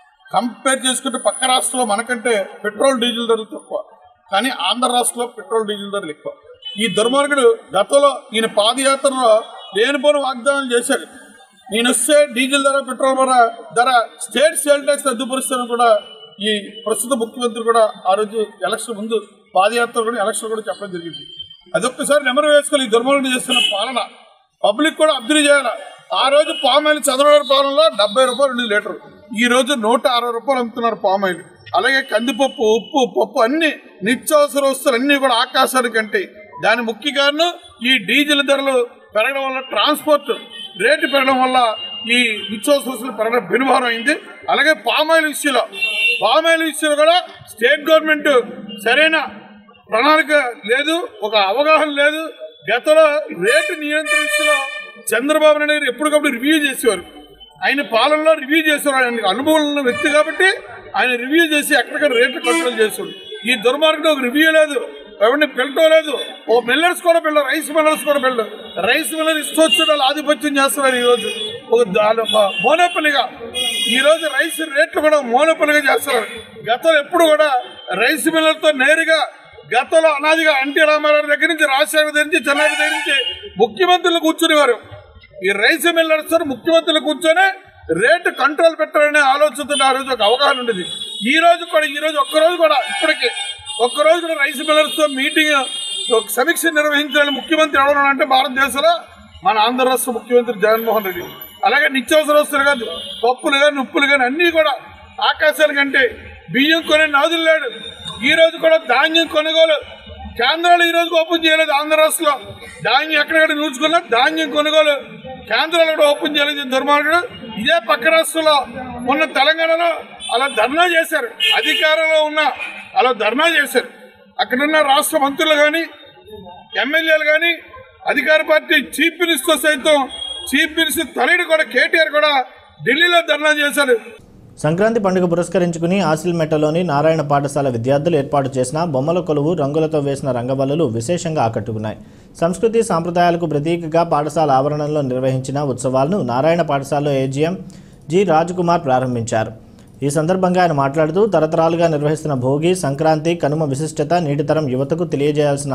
కంపేర్ చేసుకుంటే పక్క రాష్ట్రంలో మనకంటే పెట్రోల్ డీజిల్ ధరలు తక్కువ కానీ ఆంధ్ర రాష్ట్రంలో పెట్రోల్ డీజిల్ ధరలు ఎక్కువ ఈ దుర్మార్గుడు గతంలో ఈయన పాదయాత్రలో లేనిపోని వాగ్దానం చేశాడు నేను వస్తే డీజిల్ ధర పెట్రోల్ ధర ధర స్టేట్ సేల్ ట్యాక్స్ రద్దుపరుస్తానని కూడా ఈ ప్రస్తుత ముఖ్యమంత్రి కూడా ఆ రోజు ఎలక్షన్ ముందు పాదయాత్ర కూడా ఎలక్షన్ కూడా చెప్పడం జరిగింది అదొక్కసారి నెమరు వేసుకొని ఈ దుర్మార్గుడు చేస్తున్న పాలన పబ్లిక్ కూడా అబ్జర్వ్ చేయాలి ఆ రోజు పామాయిల్ చంద్రబాబు పాలనలో డెబ్బై రూపాయలు రెండు లీటర్ ఈ రోజు నూట అరవై రూపాయలు అమ్ముతున్నారు పామాయిల్ అలాగే కందిపప్పు ఉప్పు పప్పు అన్ని నిత్యావసర వస్తువులు అన్ని కూడా ఆకాశానికి అంటే దాని ముఖ్య కారణం ఈ డీజిల్ ధరలు పెరగడం వల్ల ట్రాన్స్పోర్ట్ రేటు పెరగడం వల్ల ఈ నిత్యావసర వస్తువులు పెరగడం బెనుభారం అయింది అలాగే పామాయిల్ విషయంలో పామాయిల్ విషయంలో కూడా స్టేట్ గవర్నమెంట్ సరైన ప్రణాళిక లేదు ఒక అవగాహన లేదు గతంలో రేటు నియంత్రణ విషయంలో చంద్రబాబు నాయుడు గారు ఎప్పటికప్పుడు రివ్యూ చేసేవారు ఆయన పాలనలో రివ్యూ చేసేవారు ఆయన అనుభవం ఉన్న వ్యక్తి కాబట్టి ఆయన రివ్యూ చేసి ఎక్కడికక్కడ రేట్లు కంట్రోల్ చేసేవాడు ఈ దుర్మార్గుడు ఒక రివ్యూ లేదు ఎవరిని పిల్లటం లేదు ఓ మిల్లర్స్ కూడా పిల్లలు రైస్ మిల్లర్స్ కూడా పిల్లలు రైస్ మిల్లర్ ఇష్టొచ్చిన వాళ్ళు ఆధిపత్యం చేస్తున్నారు ఈ రోజు ఒక దాని ఒక మోనోపలిగా ఈ రోజు రైస్ రేట్లు కూడా మోనోపలిగా చేస్తున్నారు గతంలో ఎప్పుడు కూడా రైస్ మిల్లర్తో నేరుగా గతంలో అనాదిగా ఎన్టీ రామారావు దగ్గర నుంచి రాజశేఖర దగ్గర నుంచి చెన్నారెడ్డి దగ్గర నుంచి ముఖ్యమంత్రులు కూర్చునేవారు ఈ రైస్ మిల్లర్స్ ముఖ్యమంత్రులు కూర్చొని రేటు కంట్రోల్ పెట్టాలనే ఆలోచనతో ఆ రోజు ఒక అవగాహన ఉండేది ఈ రోజు కూడా ఈ రోజు ఒక్కరోజు కూడా ఇప్పటికే ఒక్కరోజు కూడా రైస్ మిల్లర్స్ తో మీటింగ్ ఒక సమీక్ష నిర్వహించాలని ముఖ్యమంత్రి ఎవరు అంటే భారతదేశంలో మన ఆంధ్ర రాష్ట్ర ముఖ్యమంత్రి జగన్మోహన్ రెడ్డి అలాగే నిత్యావసర వస్తువులు కాదు పప్పులు కానీ ఉప్పులు కానీ అన్నీ కూడా ఆకాశానికంటే బియ్యం కొనే నాదులు లేడు ఈ రోజు కూడా ధాన్యం కొనుగోలు కేంద్రాలు ఈ రోజు ఓపెన్ చేయలేదు ఆంధ్ర రాష్ట్రంలో ధాన్యం ఎక్కడెక్కడ నూచుకున్నా ధాన్యం కొనుగోలు కేంద్రాలు కూడా ఓపెన్ చేయలేదు ఈ దుర్మార్గుడు ఇదే పక్క రాష్ట్రంలో ఉన్న తెలంగాణలో అలా ధర్నా చేశారు అధికారంలో ఉన్న అలా ధర్నా చేశారు అక్కడున్న రాష్ట్ర మంత్రులు కానీ ఎమ్మెల్యేలు కానీ అధికార పార్టీ చీఫ్ మినిస్టర్ సైతం చీఫ్ మినిస్టర్ తనయుడు కూడా కేటీఆర్ కూడా ఢిల్లీలో ధర్నా చేశారు సంక్రాంతి పండుగ పురస్కరించుకుని ఆసిల్మెట్టలోని నారాయణ పాఠశాల విద్యార్థులు ఏర్పాటు చేసిన బొమ్మల కొలువు రంగులతో వేసిన రంగవల్లులు విశేషంగా ఆకట్టుకున్నాయి సంస్కృతి సాంప్రదాయాలకు ప్రతీకగా పాఠశాల ఆవరణలో నిర్వహించిన ఉత్సవాలను నారాయణ పాఠశాలలో ఏజీఎం జి రాజ్కుమార్ ప్రారంభించారు ఈ సందర్భంగా ఆయన మాట్లాడుతూ తరతరాలుగా నిర్వహిస్తున్న భోగి సంక్రాంతి కనుమ విశిష్టత నేటితరం యువతకు తెలియజేయాల్సిన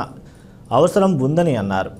అవసరం ఉందని అన్నారు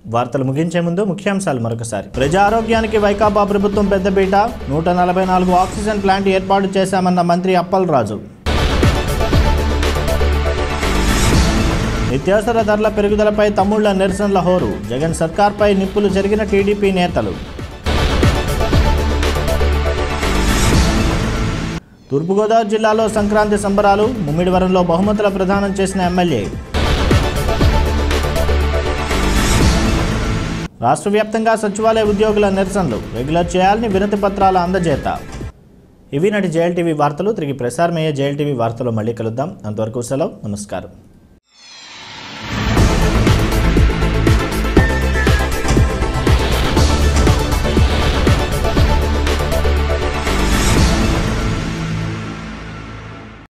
వార్తలు ముగించే ముందు ముఖ్యాంశాలు మరొకసారి ప్రజా ఆరోగ్యానికి వైకాపా ప్రభుత్వం పెద్దపీట నూట నలభై నాలుగు ఆక్సిజన్ ప్లాంట్ ఏర్పాటు చేశామన్న మంత్రి అప్పలరాజు నిత్యావసర ధరల పెరుగుదలపై తమ్ముళ్ల నిరసనల హోరు జగన్ సర్కార్పై నిప్పులు జరిగిన టీడీపీ నేతలు తూర్పుగోదావరి జిల్లాలో సంక్రాంతి సంబరాలు ముమ్మిడివరంలో బహుమతుల ప్రదానం చేసిన ఎమ్మెల్యే రాష్ట్ర వ్యాప్తంగా సచివాలయ ఉద్యోగుల నిరసనలు రెగ్యులర్ చేయాలని వినతి పత్రాల అందజేత ఇవి నాటి జేఎల్ టీవీ వార్తలు తిరిగి ప్రసారమయ్యే జేఎల్ టీవీ వార్తలు మళ్ళీ కలుద్దాం అంతవరకు సెలవు నమస్కారం